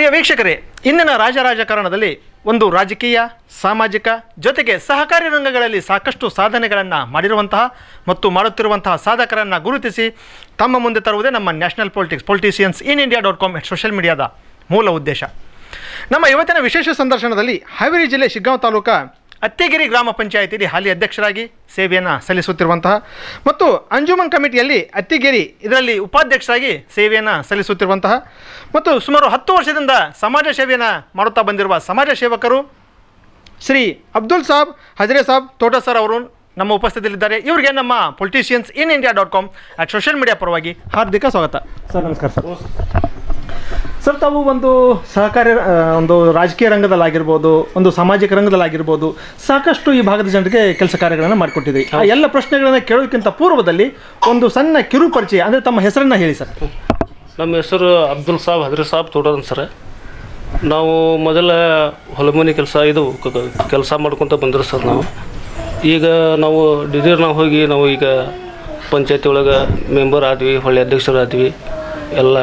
ಪ್ರಿಯ ವೀಕ್ಷಕರೇ ಇಂದಿನ ರಾಜರಾಜಕಾರಣದಲ್ಲಿ ಒಂದು ರಾಜಕೀಯ ಸಾಮಾಜಿಕ ಜೊತೆಗೆ ಸಹಕಾರಿ ರಂಗಗಳಲ್ಲಿ ಸಾಕಷ್ಟು ಸಾಧನೆಗಳನ್ನು ಮಾಡಿರುವಂತಹ ಮತ್ತು ಮಾಡುತ್ತಿರುವಂತಹ ಸಾಧಕರನ್ನು ಗುರುತಿಸಿ ತಮ್ಮ ಮುಂದೆ ತರುವುದೇ ನಮ್ಮ national politics politicians in India dot com social ಮೀಡಿಯಾದ ಮೂಲ ಉದ್ದೇಶ ನಮ್ಮ ಇವತ್ತಿನ ವಿಶೇಷ ಸಂದರ್ಶನದಲ್ಲಿ ಹಾವೇರಿ ಜಿಲ್ಲೆ ಶಿಗ್ಗಾಂವ್ ತಾಲೂಕಾ ಅತ್ತಿಗಿರಿ ಗ್ರಾಮ ಪಂಚಾಯಿತಿಯಲ್ಲಿ ಹಾಲಿ ಅಧ್ಯಕ್ಷರಾಗಿ ಸೇವೆಯನ್ನು ಸಲ್ಲಿಸುತ್ತಿರುವಂತಹ ಮತ್ತು ಅಂಜುಮನ್ ಕಮಿಟಿಯಲ್ಲಿ ಅತ್ತಿಗೇರಿ ಇದರಲ್ಲಿ ಉಪಾಧ್ಯಕ್ಷರಾಗಿ ಸೇವೆಯನ್ನು ಸಲ್ಲಿಸುತ್ತಿರುವಂತಹ ಮತ್ತು ಸುಮಾರು ಹತ್ತು ವರ್ಷದಿಂದ ಸಮಾಜ ಸೇವೆಯನ್ನು ಮಾಡುತ್ತಾ ಬಂದಿರುವ ಸಮಾಜ ಸೇವಕರು ಶ್ರೀ ಅಬ್ದುಲ್ ಸಾಬ್ ಹಜರೆ ಸಾಬ್ ತೋಟ ಸರ್ ಅವರು ನಮ್ಮ ಉಪಸ್ಥಿತಿಯಲ್ಲಿದ್ದಾರೆ ಇವರಿಗೆ ನಮ್ಮ politicians in India dot com at social media ಪರವಾಗಿ ಹಾರ್ದಿಕ ಸ್ವಾಗತ ಸರ್ ನಮಸ್ಕಾರ ಸರ್ ಸರ್ ತಾವು ಒಂದು ಸಹಕಾರಿ ಆ, ಒಂದು ರಾಜಕೀಯ ರಂಗದಲ್ಲಾಗಿರ್ಬೋದು ಒಂದು ಸಾಮಾಜಿಕ ರಂಗದಲ್ಲಾಗಿರ್ಬೋದು ಸಾಕಷ್ಟು ಈ ಭಾಗದ ಜನರಿಗೆ ಕೆಲಸ ಕಾರ್ಯಗಳನ್ನು ಮಾಡಿಕೊಟ್ಟಿದ್ರಿ ಆ ಎಲ್ಲ ಪ್ರಶ್ನೆಗಳನ್ನು ಕೇಳೋದಕ್ಕಿಂತ ಪೂರ್ವದಲ್ಲಿ ಒಂದು ಸಣ್ಣ ಕಿರು ಪರಿಚಯ ಅಂದರೆ ತಮ್ಮ ಹೆಸರನ್ನ ಹೇಳಿ ಸರ್ ನಮ್ಮ ಹೆಸರು ಅಬ್ದುಲ್ ಸಾಬ್ ಹದ್ರಿ ಸಾಬ್ ತೋಟದ ಸರ್ ನಾವು ಮೊದಲ ಹೊಲಮನೆ ಕೆಲಸ ಇದು ಕೆಲಸ ಮಾಡ್ಕೊತ ಬಂದ್ರೆ ಸರ್ ನಾವು ಈಗ ನಾವು ಡಿದಿರ್ ನಾವು ಹೋಗಿ ನಾವು ಈಗ ಪಂಚಾಯತಿ ಒಳಗೆ ಮೆಂಬರ್ ಆದ್ವಿ ಹೊಳ್ಳಿ ಅಧ್ಯಕ್ಷರಾದ್ವಿ ಎಲ್ಲ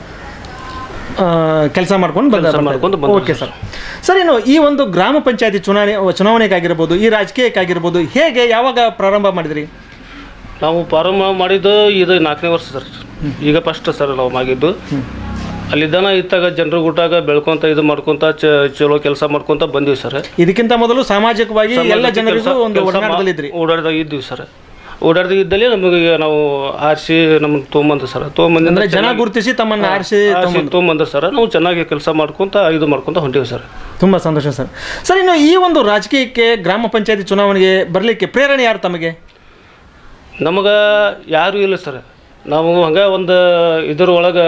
ಕೆಲಸ ಮಾಡ್ಕೊಂಡು ಬಂದ ಕೆಲ್ಸ ಮಾಡ್ಕೊಂಡು ಬಂದ್ರಿ ಓಕೆ ಸರ್ ಸರ್ ಇನ್ನು ಈ ಒಂದು ಗ್ರಾಮ ಪಂಚಾಯತಿ ಚುನಾವಣೆ ಚುನಾವಣೆಗಾಗಿರ್ಬೋದು ಈ ರಾಜಕೀಯಕ್ಕಾಗಿರ್ಬೋದು ಹೇಗೆ ಯಾವಾಗ ಪ್ರಾರಂಭ ಮಾಡಿದ್ರಿ ನಾವು ಪ್ರಾರಂಭ ಮಾಡಿದ್ದು ಇದು ನಾಲ್ಕನೇ ವರ್ಷ ಸರ್ ಈಗ ಫಸ್ಟ್ ಸರ್ ನಾವು ಆಗಿದ್ದು ಅಲ್ಲಿದ್ದಾನ ಇತ್ತಾಗ ಜನರು ಊಟಾಗ ಬೆಳ್ಕೊಂತ ಇದು ಮಾಡ್ಕೊಂತ ಚ ಚಲೋ ಕೆಲಸ ಮಾಡ್ಕೊಂತ ಬಂದೀವಿ ಸರ್ ಇದಕ್ಕಿಂತ ಮೊದಲು ಸಾಮಾಜಿಕವಾಗಿ ಎಲ್ಲ ಜನರಿಗೂ ಒಂದು ಒಡನಾಟದಲ್ಲಿದ್ರಿ ಓಡಾಡ್ದಾಗ ಇದ್ದೀವಿ ಸರ್ ಓಡಾಡ್ದಾಗ ಇದ್ದಲ್ಲಿ ನಮಗೆ ನಾವು ಆರಿಸಿ ನಮ್ಮನ್ನು ತೊಗೊಂಬಂದು ಸರ್ ತೊಗೊಂಬಂದಿಂದ ಅಂದ್ರೆ ಜನ ಗುರುತಿಸಿ ತಮ್ಮನ್ನ ಆರಿಸಿ ತೊಗೊಂಬಂದ್ರೆ ಸರ್ ನಾವು ಚೆನ್ನಾಗಿ ಕೆಲಸ ಮಾಡ್ಕೊಂತ ಇದು ಮಾಡ್ಕೊಂತ ಹೊಂಟೀವಿ ಸರ್ ತುಂಬಾ ಸಂತೋಷ ಸರ್ ಸರ್ ಇನ್ನು ಈ ಒಂದು ರಾಜಕೀಯಕ್ಕೆ ಗ್ರಾಮ ಪಂಚಾಯತಿ ಚುನಾವಣೆಗೆ ಬರಲಿಕ್ಕೆ ಪ್ರೇರಣೆ ಯಾರು ತಮಗೆ ನಮಗೆ ಯಾರೂ ಇಲ್ಲ ಸರ್ ನಾವು ಹಂಗೆ ಒಂದು ಇದ್ರ ಒಳಗೆ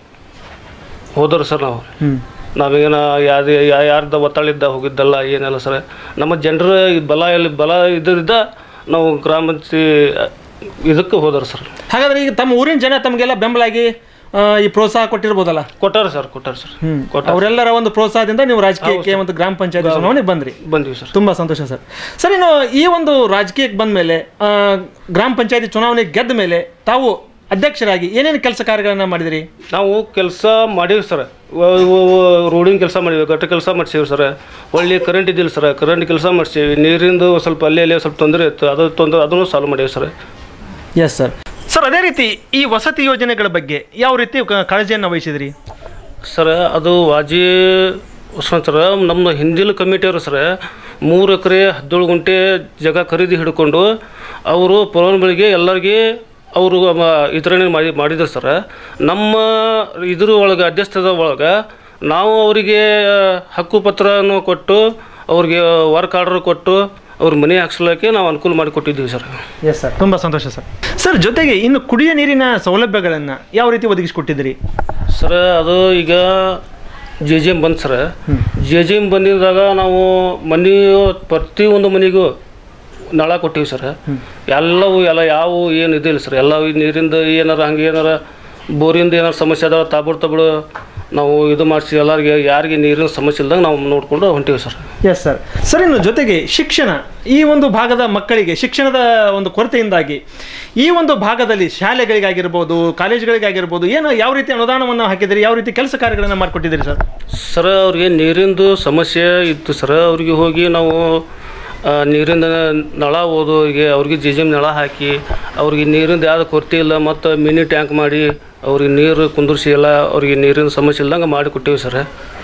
ಹೋದರು ಸರ್ ನಾವು ನಾವೇನ ಯಾರು ಯಾರ್ದ ಒತ್ತಳಿದ್ದ ಹೋಗಿದ್ದಲ್ಲ ಏನಿಲ್ಲ ಸರ್ ನಮ್ಮ ಜನರ ಬಲ ಎಲ್ಲಿ ಬಲ ಇದರಿಂದ ನಾವು ಗ್ರಾಮ ಪಂಚಾಯ್ತಿ ಇದಕ್ಕೆ ಹೋದರು ಸರ್ ಹಾಗಾದ್ರೆ ಈಗ ತಮ್ಮ ಊರಿನ ಜನ ತಮಗೆಲ್ಲ ಬೆಂಬಲಾಗಿ ಆ, ಈ ಪ್ರೋತ್ಸಾಹ ಕೊಟ್ಟಿರ್ಬೋದಲ್ಲ ಕೊಟ್ಟಾರ ಸರ್ ಕೊಟ್ಟಾರ ಸರ್ ಕೊಟ್ಟ ಅವರೆಲ್ಲರ ಒಂದು ಪ್ರೋತ್ಸಾಹದಿಂದ ನೀವು ರಾಜಕೀಯಕ್ಕೆ ಒಂದು ಗ್ರಾಮ ಪಂಚಾಯತಿ ಚುನಾವಣೆಗೆ ಬಂದ್ರಿ ಬಂದ್ವಿ ಸರ್ ತುಂಬಾ ಸಂತೋಷ ಸರ್ ಸರ್ ಇನ್ನು ಈ ಒಂದು ರಾಜಕೀಯಕ್ಕೆ ಬಂದ ಮೇಲೆ ಗ್ರಾಮ ಪಂಚಾಯತಿ ಚುನಾವಣೆ ಗೆದ್ದ ಮೇಲೆ ತಾವು ಅಧ್ಯಕ್ಷರಾಗಿ ಏನೇನು ಕೆಲಸ ಕಾರ್ಯಗಳನ್ನ ಮಾಡಿದಿರಿ ನಾವು ಕೆಲಸ ಮಾಡೀವಿ ಸರ್ ರೋಡಿನ ಕೆಲಸ ಮಾಡೀವಿ ಗಟ್ಟ ಕೆಲಸ ಮಾಡ್ಸೀವಿ ಸರ್ ಒಳ್ಳೆ ಕರೆಂಟ್ ಇದ್ದಿಲ್ಲ ಸರ್ ಕರೆಂಟ್ ಕೆಲಸ ಮಾಡ್ಸೀವಿ ನೀರಿಂದು ಸ್ವಲ್ಪ ಅಲ್ಲಿ ಅಲ್ಲಿ ಸ್ವಲ್ಪ ತೊಂದರೆ ಇತ್ತು ಅದು ತೊಂದರೆ ಅದನ್ನು ಸಾಲ್ವ್ ಮಾಡೀವಿ ಸರ್ ಎಸ್ ಸರ್ ಸರ್ ಅದೇ ರೀತಿ ಈ ವಸತಿ ಯೋಜನೆಗಳ ಬಗ್ಗೆ ಯಾವ ರೀತಿ ಕ- ಕಾಳಜಿಯನ್ನು ವಹಿಸಿದ್ರಿ ಸರ್ ಅದು ವಾಜಿ ಸರ್ ನಮ್ಮ ಹಿಂದಿನ ಕಮಿಟಿಯವರು ಸರ್ ಮೂರು ಎಕರೆ ಹದಿನೇಳು ಗುಂಟೆ ಜಾಗ ಖರೀದಿ ಹಿಡ್ಕೊಂಡು ಅವರು ಫಲಾನುಭವಿಗೆ ಎಲ್ಲರಿಗೆ ಅವರು ವಿತರಣೆ ಮಾಡಿ ಮಾಡಿದ್ರು ಸರ್ ನಮ್ಮ ಇದ್ರ ಒಳಗೆ ಅಧ್ಯಕ್ಷದ ಒಳಗೆ ನಾವು ಅವರಿಗೆ ಹಕ್ಕು ಪತ್ರವನ್ನು ಕೊಟ್ಟು ಅವ್ರಿಗೆ ವರ್ಕ್ ಆರ್ಡರ್ ಕೊಟ್ಟು ಅವ್ರ ಮನೆ ಹಾಕ್ಸ್ಲಿಕ್ಕೆ ನಾವು ಅನುಕೂಲ ಮಾಡಿಕೊಟ್ಟಿದ್ದೀವಿ ಸರ್ ಎಸ್ ಸರ್ ತುಂಬ ಸಂತೋಷ ಸರ್ ಸರ್ ಜೊತೆಗೆ ಇನ್ನು ಕುಡಿಯ ನೀರಿನ ಸೌಲಭ್ಯಗಳನ್ನು ಯಾವ ರೀತಿ ಒದಗಿಸಿಕೊಟ್ಟಿದ್ದೀರಿ ಸರ್ ಅದು ಈಗ ಜೆ ಜಿ ಎಮ್ ಬಂದು ಸರ್ ಜೆ ಜಿ ಎಮ್ ಬಂದಿದ್ದಾಗ ನಾವು ಮನೆ ಪ್ರತಿಯೊಂದು ಮನೆಗೂ ನಳ ಕೊಟ್ಟಿವಿ ಸರ್ ಎಲ್ಲವೂ ಎಲ್ಲ ಯಾವ ಏನು ಇದಿಲ್ಲ ಸರ್ ಎಲ್ಲ ಈ ನೀರಿಂದ ಏನಾರ ಹಂಗೆ ಏನಾರ ಬೋರಿಂದ ಏನಾರು ಸಮಸ್ಯೆ ಅದಾವ ತಾಬಡ್ ತಬಡು ನಾವು ಇದು ಮಾಡಿಸಿ ಎಲ್ಲರಿಗೆ ಯಾರಿಗೆ ನೀರಿನ ಸಮಸ್ಯೆ ಇಲ್ದಂಗೆ ನಾವು ನೋಡಿಕೊಂಡು ಹೊಂಟೀವಿ ಸರ್ ಎಸ್ ಸರ್ ಸರ್ ಇನ್ನು ಜೊತೆಗೆ ಶಿಕ್ಷಣ ಈ ಒಂದು ಭಾಗದ ಮಕ್ಕಳಿಗೆ ಶಿಕ್ಷಣದ ಒಂದು ಕೊರತೆಯಿಂದಾಗಿ ಈ ಒಂದು ಭಾಗದಲ್ಲಿ ಶಾಲೆಗಳಿಗಾಗಿರ್ಬೋದು ಕಾಲೇಜುಗಳಿಗಾಗಿರ್ಬೋದು ಏನು ಯಾವ ರೀತಿ ಅನುದಾನವನ್ನು ಹಾಕಿದಿರಿ ಯಾವ ರೀತಿ ಕೆಲಸ ಕಾರ್ಯಗಳನ್ನು ಮಾಡಿಕೊಟ್ಟಿದ್ದೀರಿ ಸರ್ ಸರ್ ಅವ್ರಿಗೆ ನೀರಿಂದು ಸಮಸ್ಯೆ ಇತ್ತು ಸರ್ ಅವ್ರಿಗೆ ಹೋಗಿ ನಾವು ಆ, ನೀರಿಂದ ನಳ ಓದೋರಿಗೆ ಅವ್ರಿಗೆ ಜಿ ಎಮ್ ನಳ ಹಾಕಿ ಅವ್ರಿಗೆ ನೀರಿಂದ ಯಾವ್ದು ಕೊರತೆ ಇಲ್ಲ ಮತ್ತು ಮಿನಿ ಟ್ಯಾಂಕ್ ಮಾಡಿ ಅವ್ರಿಗೆ ನೀರು ಕುಂದಿರ್ಸಿ ಎಲ್ಲ ಅವ್ರಿಗೆ ನೀರಿನ ಸಮಸ್ಯೆ ಇಲ್ದಂಗೆ ಮಾಡಿ ಕೊಟ್ಟಿವಿ ಸರ್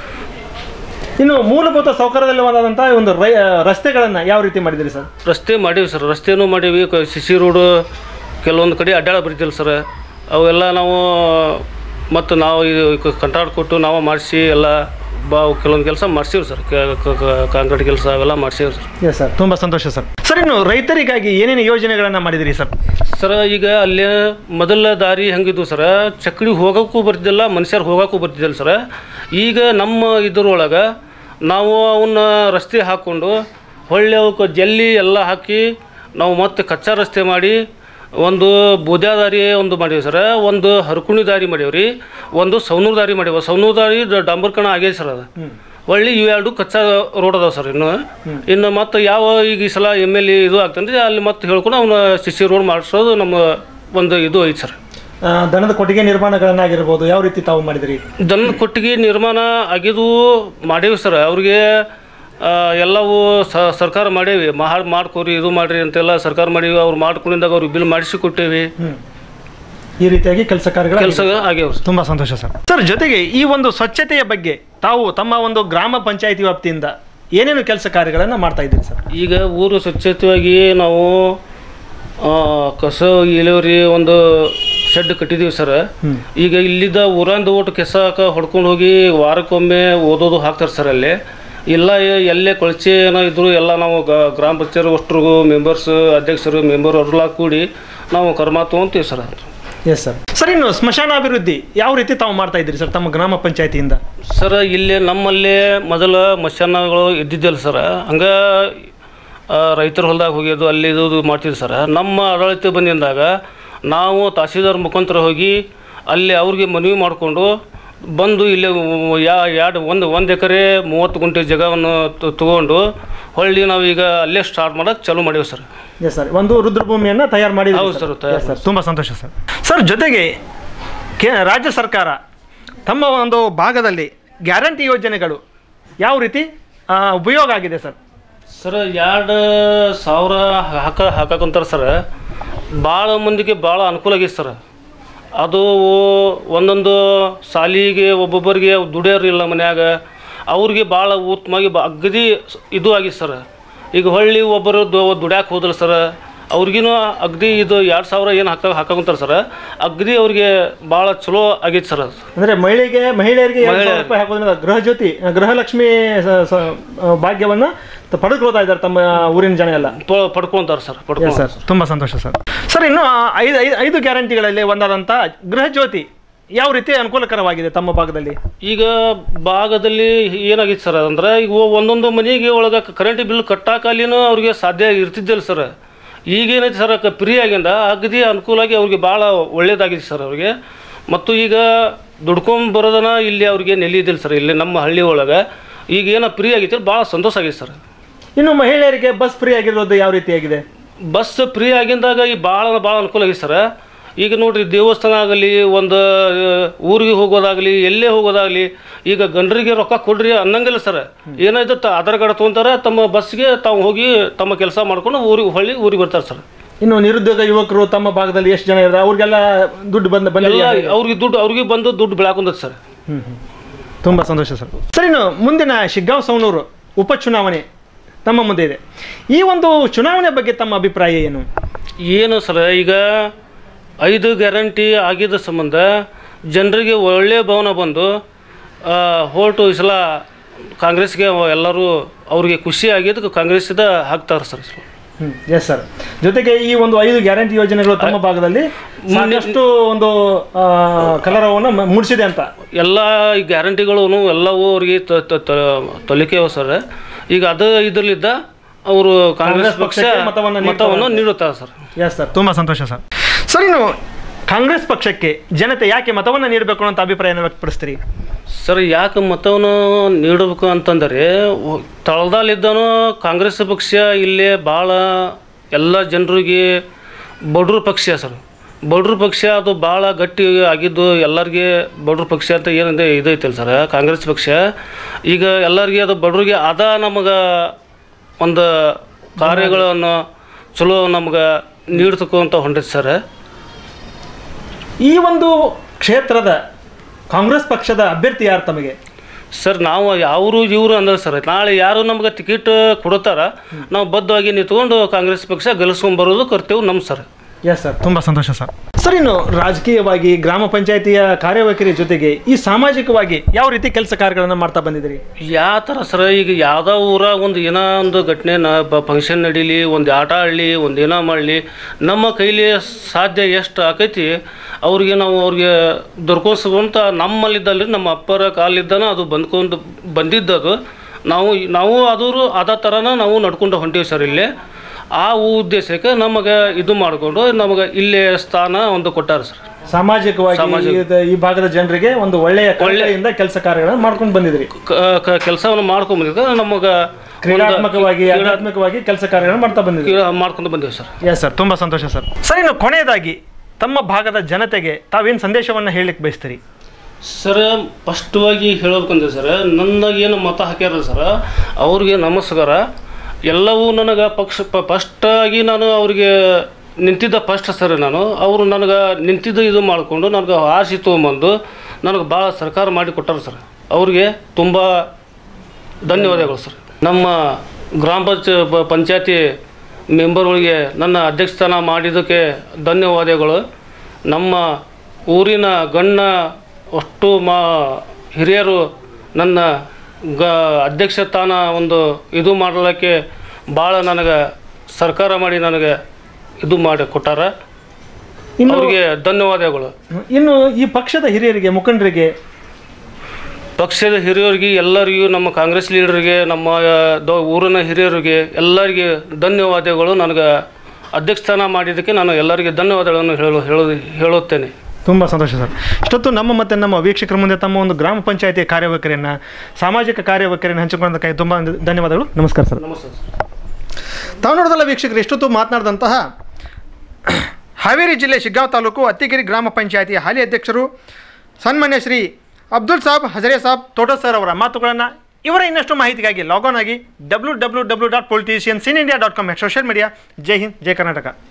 ಇನ್ನು ಮೂಲಭೂತ ಸೌಕರ್ಯದಲ್ಲಿವಾದಂಥ ಒಂದು ರೈ ರಸ್ತೆಗಳನ್ನು ಯಾವ ರೀತಿ ಮಾಡಿದಿರಿ ಸರ್ ರಸ್ತೆ ಮಾಡೀವಿ ಸರ್ ರಸ್ತೆನೂ ಮಾಡೀವಿ ಕ- ಸಿಸಿ ರೋಡು ಕೆಲವೊಂದು ಕಡೆ ಅಡ್ಡಾಡ ಬರ್ತಿಲ್ಲ ಸರ್ ಅವೆಲ್ಲ ನಾವು ಮತ್ತು ನಾವು ಇದು ಕಂಟ್ರಾಕ್ಟ್ ಕೊಟ್ಟು ನಾವು ಮಾಡಿಸಿ ಎಲ್ಲ ಬಾ ಕೆಲವೊಂದು ಕೆಲಸ ಮಾಡ್ಸೀವಿ ಸರ್ ಕಾಂಕ್ರೀಟ್ ಕೆಲಸ ಅವೆಲ್ಲ ಮಾಡ್ಸೀವಿ ಸರ್ ಎಸ್ ಸರ್ ತುಂಬ ಸಂತೋಷ ಸರ್ ಸರ್ ಇನ್ನು ರೈತರಿಗಾಗಿ ಏನೇನು ಯೋಜನೆಗಳನ್ನು ಮಾಡಿದಿರಿ ಸರ್ ಸರ ಈಗ ಅಲ್ಲಿ ಮೊದಲ ದಾರಿ ಹೆಂಗಿದ್ವು ಸರ ಚಕ್ಡಿ ಹೋಗೋಕ್ಕೂ ಬರ್ತಿದ್ದಿಲ್ಲ ಮನುಷ್ಯರು ಹೋಗೋಕ್ಕೂ ಬರ್ತಿದ್ದಿಲ್ಲ ಸರ ಈಗ ನಮ್ಮ ಇದ್ರೊಳಗೆ ನಾವು ಅವನ್ನ ರಸ್ತೆ ಹಾಕ್ಕೊಂಡು ಹೊಳ್ಳಿ ಅವಕ್ಕೆ ಜಲ್ಲಿ ಎಲ್ಲ ಹಾಕಿ ನಾವು ಮತ್ತೆ ಕಚ್ಚಾ ರಸ್ತೆ ಮಾಡಿ ಒಂದು ಬೂದ್ಯಾ ದಾರಿ ಒಂದು ಮಾಡೀವಿ ಸರ ಒಂದು ಹರಕುಣಿ ದಾರಿ ಮಾಡೀವಿ ರೀ ಒಂದು ಸೌನೂರು ದಾರಿ ಮಾಡೀವಿ ಸೌನೂರು ದಾರಿ ಡ- ಡಾಂಬರ್ಕಣ ಆಗೈತೆ ಸರ್ ಅದು ಒಳ್ಳೆ ಇವೆರಡು ಕಚ್ಚಾ ರೋಡ್ ಅದಾವೆ ಸರ್ ಇನ್ನು ಇನ್ನು ಮತ್ತೆ ಯಾವ ಈಗ ಈ ಸಲ ಎಮ್ ಎಲ್ ಎ ಇದು ಆಗ್ತಂದ್ರೆ ಅಲ್ಲಿ ಮತ್ತೆ ಹೇಳ್ಕೊಂಡು ಅವನ ಸಿ ಸಿ ರೋಡ್ ಮಾಡಿಸೋದು ನಮ್ಮ ಒಂದು ಇದು ಐತೆ ಸರ್ ಆ, ದನದ ಕೊಟ್ಟಿಗೆ ನಿರ್ಮಾಣಗಳನ್ನಾಗಿರ್ಬೋದು ಯಾವ ರೀತಿ ತಾವು ಮಾಡಿದ್ರಿ ದನದ ಕೊಟ್ಟಿಗೆ ನಿರ್ಮಾಣ ಆಗಿದ್ದು ಮಾಡೇವಿ ಸರ್ ಅವ್ರಿಗೆ ಆ, ಎಲ್ಲವೂ ಸ ಸರ್ಕಾರ ಮಾಡೇವಿ ಮಾಡಿ ಮಾಡ್ಕೊರಿ ಇದು ಮಾಡ್ರಿ ಅಂತೆಲ್ಲ ಸರ್ಕಾರ ಮಾಡೀವಿ ಅವ್ರು ಮಾಡ್ಕೊಂಡಿದ್ದಾಗ ಅವ್ರಿಗೆ ಬಿಲ್ ಮಾಡಿಸಿ ಕೊಟ್ಟೇವಿ ಹ್ಮ್ ಈ ರೀತಿಯಾಗಿ ಕೆಲಸ ಕಾರ್ಯಗಳು ಕೆಲಸ ಆಗ್ಯಾವ ಸರ್ ತುಂಬಾ ಸಂತೋಷ ಸರ್ ಸರ್ ಜೊತೆಗೆ ಈ ಒಂದು ಸ್ವಚ್ಛತೆಯ ಬಗ್ಗೆ ತಾವು ತಮ್ಮ ಒಂದು ಗ್ರಾಮ ಪಂಚಾಯಿತಿ ವ್ಯಾಪ್ತಿಯಿಂದ ಏನೇನು ಕೆಲಸ ಕಾರ್ಯಗಳನ್ನು ಮಾಡ್ತಾ ಇದ್ದೀರಿ ಸರ್ ಈಗ ಊರು ಸ್ವಚ್ಛತೆಯಾಗಿ ನಾವು ಆ, ಕಸ ಇಳುವರಿ ಒಂದು ಶೆಡ್ ಕಟ್ಟಿದ್ದೀವಿ ಸರ್ ಹ್ಮ್. ಈಗ ಇಲ್ಲಿದ್ದ ಊರಂದ ಓಟು ಕೆಸಾಕ ಹೊಡ್ಕೊಂಡು ಹೋಗಿ ವಾರಕ್ಕೊಮ್ಮೆ ಓದೋದು ಹಾಕ್ತಾರೆ ಸರ್ ಅಲ್ಲಿ ಇಲ್ಲ ಎ- ಎಲ್ಲೇ ಕೊಳಚೆ ಏನೋ ಇದ್ರು ಎಲ್ಲ ನಾವು ಗ- ಗ್ರಾಮ ಪಂಚಾಯತ್ ಅಷ್ಟ್ರಿಗೂ ಮೆಂಬರ್ಸ್ ಅಧ್ಯಕ್ಷರು ಮೆಂಬರ್ ಅವ್ರೆಲ್ಲ ಕೂಡಿ ನಾವು ಕರ್ಮ ತೊಗೊಂತೀವಿ ಸರ್ ಎಸ್ ಸರ್ ಸರ್ ಇನ್ನು ಸ್ಮಶಾನ ಅಭಿವೃದ್ಧಿ ಯಾವ ರೀತಿ ತಾವು ಮಾಡ್ತಾ ಇದ್ದೀರಿ ಸರ್ ತಮ್ಮ ಗ್ರಾಮ ಪಂಚಾಯಿತಿಯಿಂದ ಸರ್ ಇಲ್ಲಿ ನಮ್ಮಲ್ಲಿ ಮೊದಲ ಮಶಾನಗಳು ಇದ್ದಿದ್ದಿಲ್ಲ ಸರ್ ಹಂಗೆ ರೈತರ ಹೊಲದಾಗ ಹೋಗ್ಯೋದು ಅಲ್ಲಿ ಇದು ಇದು ಮಾಡ್ತಿದ್ವಿ ಸರ್ ನಮ್ಮ ಆಡಳಿತ ಬಂದಿಂದಾಗ ನಾವು ತಹಸೀಲ್ದಾರ್ ಮುಖಾಂತರ ಹೋಗಿ ಅಲ್ಲಿ ಅವ್ರಿಗೆ ಮನವಿ ಮಾಡಿಕೊಂಡು ಬಂದು ಇಲ್ಲಿ ಯಾ ಎರಡು ಒಂದು ಒಂದು ಎಕರೆ ಮೂವತ್ತು ಗುಂಟೆ ಜಾಗವನ್ನು ತ- ತಗೊಂಡು ಹೊಳ್ಳಿ ನಾವು ಈಗ ಅಲ್ಲೇ ಸ್ಟಾರ್ಟ್ ಮಾಡೋಕೆ ಚಾಲೂ ಮಾಡೀವಿ ಸರ್ ಎಸ್ ಸರ್ ಒಂದು ರುದ್ರಭೂಮಿಯನ್ನು ತಯಾರು ಮಾಡಿ ಹೌದು ಸರ್, ತಯಾರು ಸರ್ ತುಂಬ ಸಂತೋಷ ಸರ್ ಸರ್ ಜೊತೆಗೆ ಕೇ ರಾಜ್ಯ ಸರ್ಕಾರ ತಮ್ಮ ಒಂದು ಭಾಗದಲ್ಲಿ ಗ್ಯಾರಂಟಿ ಯೋಜನೆಗಳು ಯಾವ ರೀತಿ ಆ, ಉಪಯೋಗ ಆಗಿದೆ ಸರ್ ಸರ್ ಎರಡು ಸಾವಿರ ಹಾಕ ಹಾಕಕ್ಕಂತಾರೆ ಸರ್ ಭಾಳ ಮಂದಿಗೆ ಭಾಳ ಅನುಕೂಲ ಆಗೈತೆ ಸರ್ ಅದು ಒಂದೊಂದು ಸಾಲಿಗೆ ಒಬ್ಬೊಬ್ಬರಿಗೆ ದುಡಿಯೋರಿಲ್ಲ ಮನ್ಯಾಗ ಅವ್ರಿಗೆ ಭಾಳ ಉತ್ತಮವಾಗಿ ಬ ಅಗದಿ ಇದು ಆಗಿತ್ತು ಸರ್ ಈಗ ಹೊಳ್ಳಿ ಒಬ್ಬರು ದುಡ್ಯಾಕೆ ಹೋದ್ರು ಸರ್ ಅವ್ರಿಗಿನೂ ಅಗದಿ ಇದು ಎರಡು ಸಾವಿರ ಏನು ಹಾಕ ಹಾಕಂತಾರೆ ಸರ್ ಅಗದಿ ಅವ್ರಿಗೆ ಭಾಳ ಚಲೋ ಆಗೈತೆ ಸರ್ ಅದು ಅಂದರೆ ಮಹಿಳೆಗೆ ಮಹಿಳೆಯರಿಗೆ ಎರಡು ಸಾವಿರ ರೂಪಾಯಿ ಹಾಕೋದ್ರಿಂದ ಗೃಹ ಜ್ಯೋತಿ ಗೃಹಲಕ್ಷ್ಮಿ ಸ- ಸ- ಭಾಗ್ಯವನ್ನು ತ- ಪಡೆದುಕೊಳ್ತಾ ಇದ್ದಾರೆ ತಮ್ಮ ಊರಿನ ಜನ ಎಲ್ಲ ಪ- ಪಡ್ಕೊಂತಾರೆ ಸರ್ ಪಡ್ಕೊಂಡು ಸರ್ ತುಂಬ ಸಂತೋಷ ಸರ್ ಸರ್ ಇನ್ನು ಆ ಐದು ಐದು ಐದು ಗ್ಯಾರಂಟಿಗಳಲ್ಲಿ ಒಂದಾದಂಥ ಗೃಹ ಜ್ಯೋತಿ ಯಾವ ರೀತಿ ಅನುಕೂಲಕರವಾಗಿದೆ ತಮ್ಮ ಭಾಗದಲ್ಲಿ ಈಗ ಭಾಗದಲ್ಲಿ ಏನಾಗಿತ್ತು ಸರ್ ಅಂದ್ರೆ ಈಗ ಒ- ಒಂದೊಂದು ಮನೆಗೆ ಒಳಗೆ ಕರೆಂಟ್ ಬಿಲ್ ಕಟ್ಟಾಕಲಿನೂ ಅವ್ರಿಗೆ ಸಾಧ್ಯ ಇರ್ತಿದ್ದಿಲ್ಲ ಸರ್ ಈಗೇನೈತೆ ಸರ್ ಫ್ರೀ ಆಗಿಂದ ಅಗದಿ ಅನುಕೂಲಾಗಿ ಅವ್ರಿಗೆ ಭಾಳ ಒಳ್ಳೇದಾಗಿದೆ ಸರ್ ಅವ್ರಿಗೆ ಮತ್ತು ಈಗ ದುಡ್ಕೊಂಡ್ ಬರೋದನ್ನ ಇಲ್ಲಿ ಅವ್ರಿಗೆ ನೆಲೆಯಿದ್ದಿಲ್ಲ ಸರ್ ಇಲ್ಲಿ ನಮ್ಮ ಹಳ್ಳಿ ಒಳಗೆ ಈಗ ಏನೋ ಫ್ರೀ ಆಗೈತೆ ಭಾಳ ಸಂತೋಷ ಆಗೈತೆ ಸರ್ ಇನ್ನು ಮಹಿಳೆಯರಿಗೆ ಬಸ್ ಫ್ರೀ ಆಗಿರೋದು ಯಾವ ರೀತಿಯಾಗಿದೆ ಬಸ್ ಫ್ರೀ ಆಗಿಂದಾಗ ಈ ಭಾಳ ಭಾಳ ಅನುಕೂಲ ಆಗೈತೆ ಸರ್ ಈಗ ನೋಡ್ರಿ ದೇವಸ್ಥಾನ ಆಗಲಿ ಒಂದು ಆ, ಊರಿಗೆ ಹೋಗೋದಾಗಲಿ ಎಲ್ಲೇ ಹೋಗೋದಾಗಲಿ ಈಗ ಗಂಡರಿಗೆ ರೊಕ್ಕ ಕೊಡ್ರಿ ಅನ್ನಂಗಿಲ್ಲ ಸರ್ ಏನಾಯ್ತು ತ ಆಧಾರ್ ಕಾರ್ಡ್ ತೊಗೊಂತಾರೆ ತಮ್ಮ ಬಸ್ಗೆ ತಾವು ಹೋಗಿ ತಮ್ಮ ಕೆಲಸ ಮಾಡ್ಕೊಂಡು ಊರಿಗೆ ಹೊಳ್ಳಿ ಊರಿಗೆ ಬರ್ತಾರೆ ಸರ್ ಇನ್ನು ನಿರುದ್ಯೋಗ ಯುವಕರು ತಮ್ಮ ಭಾಗದಲ್ಲಿ ಎಷ್ಟು ಜನ ಇದ್ದಾರೆ ಅವ್ರಿಗೆಲ್ಲ ದುಡ್ಡು ಬಂದ ಎಲ್ಲ ಬಂದಿಲ್ಲ ಅವ್ರಿಗೆ ದುಡ್ಡು ಅವ್ರಿಗೆ ಬಂದು ದುಡ್ಡು ಬೆಳಕೊಂದೈತೆ ಸರ್ ತುಂಬ ಸಂತೋಷ ಸರ್ ಸರ್ ಇನ್ನು ಮುಂದಿನ ಶಿಗ್ಗಾಂವ್ ಸವಣೂರು ಉಪಚುನಾವಣೆ ತಮ್ಮ ಮುಂದೆ ಇದೆ ಈ ಒಂದು ಚುನಾವಣೆ ಬಗ್ಗೆ ತಮ್ಮ ಅಭಿಪ್ರಾಯ ಏನು ಏನು ಸರ್ ಈಗ ಐದು ಗ್ಯಾರಂಟಿ ಆಗಿದ್ದ ಸಂಬಂಧ ಜನರಿಗೆ ಒಳ್ಳೆಯ ಭಾವನೆ ಬಂದು ಆ, ಹೋಟು ಈ ಸಲ ಕಾಂಗ್ರೆಸ್ಗೆ ಎಲ್ಲರೂ ಅವ್ರಿಗೆ ಖುಷಿ ಆಗಿದ್ದಕ್ಕೆ ಕಾಂಗ್ರೆಸ್ಸಿದ ಹಾಕ್ತಾರೆ ಸರ್ ಈ ಸಲ. ಎಸ್ ಸರ್ ಜೊತೆಗೆ ಈ ಒಂದು ಐದು ಗ್ಯಾರಂಟಿ ಯೋಜನೆಗಳು ತಮ್ಮ ಭಾಗದಲ್ಲಿ ಸಾಕಷ್ಟು ಒಂದು ಆ, ಕಲರವನ್ನ ಮ- ಮೂಡಿಸಿದೆ ಅಂತ ಎಲ್ಲ ಈ ಗ್ಯಾರಂಟಿಗಳು ಎಲ್ಲವೂ ಅವ್ರಿಗೆ ತ- ತ- ತ- ತೊಲಿಕೆ ಸರ್ ಈಗ ಅದು ಇದರಲ್ಲಿದ್ದ ಅವರು ಕಾಂಗ್ರೆಸ್ ಪಕ್ಷ ಪಕ್ಷಕ್ಕೆ ಮತವನ್ನ ನೀಡ್ತಾರೆ. ಮತವನ್ನು ನೀಡುತ್ತಾರೆ ಸರ್ ಎಸ್ ಸರ್ ತುಂಬ ಸಂತೋಷ ಸರ್ ಸರ್ ಇನ್ನು ಕಾಂಗ್ರೆಸ್ ಪಕ್ಷಕ್ಕೆ ಜನತೆ ಯಾಕೆ ಮತವನ್ನು ನೀಡಬೇಕು ಅಂತ ಅಭಿಪ್ರಾಯನ ವ್ಯಕ್ತಪಡಿಸ್ತೀರಿ ಸರ್ ಯಾಕೆ ಮತವನ್ನು ನೀಡಬೇಕು ಅಂತಂದರೆ ಒ- ತಳದಲ್ಲಿದ್ದನೂ ಕಾಂಗ್ರೆಸ್ ಪಕ್ಷ ಇಲ್ಲೇ ಭಾಳ ಎಲ್ಲ ಜನರಿಗೆ ಬಡ್ರ ಪಕ್ಷ ಸರ್ ಬಡ್ರ ಪಕ್ಷ ಅದು ಭಾಳ ಗಟ್ಟಿ ಆಗಿದ್ದು ಎಲ್ಲರಿಗೆ ಬಡ್ರ ಪಕ್ಷ ಅಂತ ಏನಿದೆ ಇದೈತಲ್ಲ ಸರ್ ಕಾಂಗ್ರೆಸ್ ಪಕ್ಷ ಈಗ ಎಲ್ಲರಿಗೆ ಅದು ಬಡ್ರಿಗೆ ಅದ ನಮಗೆ ಒಂದು ಕಾರ್ಯಗಳನ್ನು ಚಲೋ ನಮ್ಗೆ ನೀಡ್ತಕ್ಕಂಥ ಹೊಂಟೈತೆ ಸರ್ ಈ ಒಂದು ಕ್ಷೇತ್ರದ ಕಾಂಗ್ರೆಸ್ ಪಕ್ಷದ ಅಭ್ಯರ್ಥಿ ಯಾರು ತಮಗೆ ಸರ್ ನಾವು ಯಾವರು ಇವರು ಅಂದ್ರೆ ಸರ್ ನಾಳೆ ಯಾರು ನಮ್ಗೆ ಟಿಕೆಟ್ ಕೊಡ್ತಾರ ನಾವು ಬದ್ಧವಾಗಿ ನಿಂತ್ಕೊಂಡು ಕಾಂಗ್ರೆಸ್ ಪಕ್ಷ ಗೆಲ್ಲಿಸ್ಕೊಂಬರೋದು ಕರ್ತೇವೆ ನಮ್ಮ ಸರ್ ಎಸ್ ಸರ್ ತುಂಬ ಸಂತೋಷ ಸರ್ ಸರ್ ಇನ್ನು ರಾಜಕೀಯವಾಗಿ ಗ್ರಾಮ ಪಂಚಾಯಿತಿಯ ಕಾರ್ಯವೈಖರಿ ಜೊತೆಗೆ ಈ ಸಾಮಾಜಿಕವಾಗಿ ಯಾವ ರೀತಿ ಕೆಲಸ ಕಾರ್ಯಗಳನ್ನು ಮಾಡ್ತಾ ಬಂದಿದ್ದೀರಿ ಯಾವ ಥರ ಸರ್ ಈಗ ಯಾವುದೋ ಊರ ಒಂದು ಏನೋ ಒಂದು ಘಟನೆ ನ ಫಂಕ್ಷನ್ ನಡೀಲಿ ಒಂದು ಆಟ ಆಡಲಿ ಒಂದು ಏನೋ ಮಾಡಲಿ ನಮ್ಮ ಕೈಲಿ ಸಾಧ್ಯ ಎಷ್ಟು ಆಕೈತಿ ಅವ್ರಿಗೆ ನಾವು ಅವ್ರಿಗೆ ದೊರ್ಕೋಸ್ಕೊಂತ ನಮ್ಮಲ್ಲಿದ್ದಲ್ಲಿ ನಮ್ಮ ಅಪ್ಪರ ಕಾಲಿದ್ದಾನ ಅದು ಬಂದ್ಕೊಂಡು ಬಂದಿದ್ದದು ನಾವು ನಾವು ಅದರು ಅದ ಥರನ ನಾವು ನಡ್ಕೊಂಡು ಹೊಂಟೀವಿ ಸರ್ ಇಲ್ಲಿ ಆ ಉದ್ದೇಶಕ್ಕೆ ನಮಗೆ ಇದು ಮಾಡಿಕೊಂಡು ನಮಗೆ ಇಲ್ಲೇ ಸ್ಥಾನ ಒಂದು ಕೊಟ್ಟಾರೆ ಸರ್ ಸಾಮಾಜಿಕವಾಗಿ ಇದು- ಈ ಭಾಗದ ಜನರಿಗೆ ಒಂದು ಒಳ್ಳೆಯ ಒಳ್ಳೆಯಿಂದ ಕೆಲಸ ಕಾರ್ಯಗಳನ್ನು ಮಾಡ್ಕೊಂಡು ಬಂದಿದ್ರಿ ಕೆಲಸವನ್ನು ಮಾಡ್ಕೊಂಬಂದಿದ್ದ ನಮಗೆ ಕ್ರೀಡಾತ್ಮಕವಾಗಿ ಆಧ್ಯಾತ್ಮಿಕವಾಗಿ ಕೆಲಸ ಕಾರ್ಯಗಳನ್ನು ಮಾಡ್ತಾ ಬಂದಿದ್ರಿ ಮಾಡ್ಕೊಂಡು ಬಂದೀವಿ ಸರ್ ಎಸ್ ಸರ್ ತುಂಬ ಸಂತೋಷ ಸರ್ ಸರ್ ಇನ್ನು ಕೊನೆಯದಾಗಿ ತಮ್ಮ ಭಾಗದ ಜನತೆಗೆ ತಾವೇನು ಸಂದೇಶವನ್ನು ಹೇಳಲಿಕ್ಕೆ ಬಯಸ್ತೀರಿ ಸರ ಸ್ಪಷ್ಟವಾಗಿ ಹೇಳಬೇಕಂದ್ರೆ ಸರ ನನಗೆ ಏನು ಮತ ಹಾಕ್ಯಾರ ಸರ ಅವ್ರಿಗೆ ನಮಸ್ಕಾರ ಎಲ್ಲವೂ ನನಗೆ ಪಕ್ಷ ಪ ಫಸ್ಟಾಗಿ ನಾನು ಅವ್ರಿಗೆ ನಿಂತಿದ್ದ ಫಸ್ಟ್ ಸರ್ ನಾನು ಅವರು ನನಗೆ ನಿಂತಿದ್ದು ಇದು ಮಾಡಿಕೊಂಡು ನನಗೆ ಆರಿಸಿ ತೊಗೊಂಬಂದು ನನಗೆ ಭಾಳ ಸರ್ಕಾರ ಮಾಡಿ ಕೊಟ್ಟಾರ ಸರ್ ಅವ್ರಿಗೆ ತುಂಬ ಧನ್ಯವಾದಗಳು ಸರ್ ನಮ್ಮ ಗ್ರಾಮ ಪಂಚ ಬ- ಪಂಚಾಯತಿ ಮೆಂಬರ್ಗಳಿಗೆ ನನ್ನ ಅಧ್ಯಕ್ಷ ಸ್ಥಾನ ಮಾಡಿದ್ದಕ್ಕೆ ಧನ್ಯವಾದಗಳು ನಮ್ಮ ಊರಿನ ಗಣ್ಣ ಅಷ್ಟು ಮಾ ಹಿರಿಯರು ನನ್ನ ಗ ಅಧ್ಯಕ್ಷ ಸ್ಥಾನ ಒಂದು ಇದು ಮಾಡಲಿಕ್ಕೆ ಭಾಳ ನನಗೆ ಸರ್ಕಾರ ಮಾಡಿ ನನಗೆ ಇದು ಮಾಡಿ ಕೊಟ್ಟಾರ ಇನ್ನು ಅವ್ರಿಗೆ ಧನ್ಯವಾದಗಳು ಇನ್ನು ಈ ಪಕ್ಷದ ಹಿರಿಯರಿಗೆ ಮುಖಂಡರಿಗೆ ಪಕ್ಷದ ಹಿರಿಯರಿಗೆ ಎಲ್ಲರಿಗೂ ನಮ್ಮ ಕಾಂಗ್ರೆಸ್ ಲೀಡರ್ಗೆ ನಮ್ಮ ಆ, ದ- ಊರಿನ ಹಿರಿಯರಿಗೆ ಎಲ್ಲರಿಗೆ ಧನ್ಯವಾದಗಳು ನನಗೆ ಅಧ್ಯಕ್ಷ ಸ್ಥಾನ ಮಾಡಿದ್ದಕ್ಕೆ ನಾನು ಎಲ್ಲರಿಗೆ ಧನ್ಯವಾದಗಳನ್ನು ಹೇಳು ಹೇಳು ಹೇಳುತ್ತೇನೆ ತುಂಬ ಸಂತೋಷ ಸರ್ ಇಷ್ಟೊತ್ತು ನಮ್ಮ ಮತ್ತು ನಮ್ಮ ವೀಕ್ಷಕರ ಮುಂದೆ ತಮ್ಮ ಒಂದು ಗ್ರಾಮ ಪಂಚಾಯತಿ ಕಾರ್ಯವೈಖರಿಯನ್ನು ಸಾಮಾಜಿಕ ಕಾರ್ಯವೈಖರಿಯನ್ನು ಹಂಚಿಕೊಂಡದಕ್ಕಾಗಿ ತುಂಬ ಧನ್ಯವಾದಗಳು ನಮಸ್ಕಾರ ಸರ್ ನಮಸ್ತೆ ತಾವು ನೋಡಿದಲ್ಲ ವೀಕ್ಷಕರು ಇಷ್ಟೊತ್ತು ಮಾತನಾಡಿದಂತಹ ಹಾವೇರಿ ಜಿಲ್ಲೆ ಶಿಗ್ಗಾಂವ್ ತಾಲೂಕು ಅತ್ತಿಗಿರಿ ಗ್ರಾಮ ಪಂಚಾಯತಿಯ ಹಾಲಿ ಅಧ್ಯಕ್ಷರು ಸನ್ಮಾನ್ಯ ಶ್ರೀ ಅಬ್ದುಲ್ ಸಾಬ್ ಹಜರೆ ಸಾಬ್ ತೋಟ ಸರ್ ಅವರ ಮಾತುಗಳನ್ನು ಇವರ ಇನ್ನಷ್ಟು ಮಾಹಿತಿಗಾಗಿ ಲಾಗಾನ್ ಆಗಿ W W W dot politicians in India dot com social media ಜೈ ಹಿಂದ್ ಜೈ ಕರ್ನಾಟಕ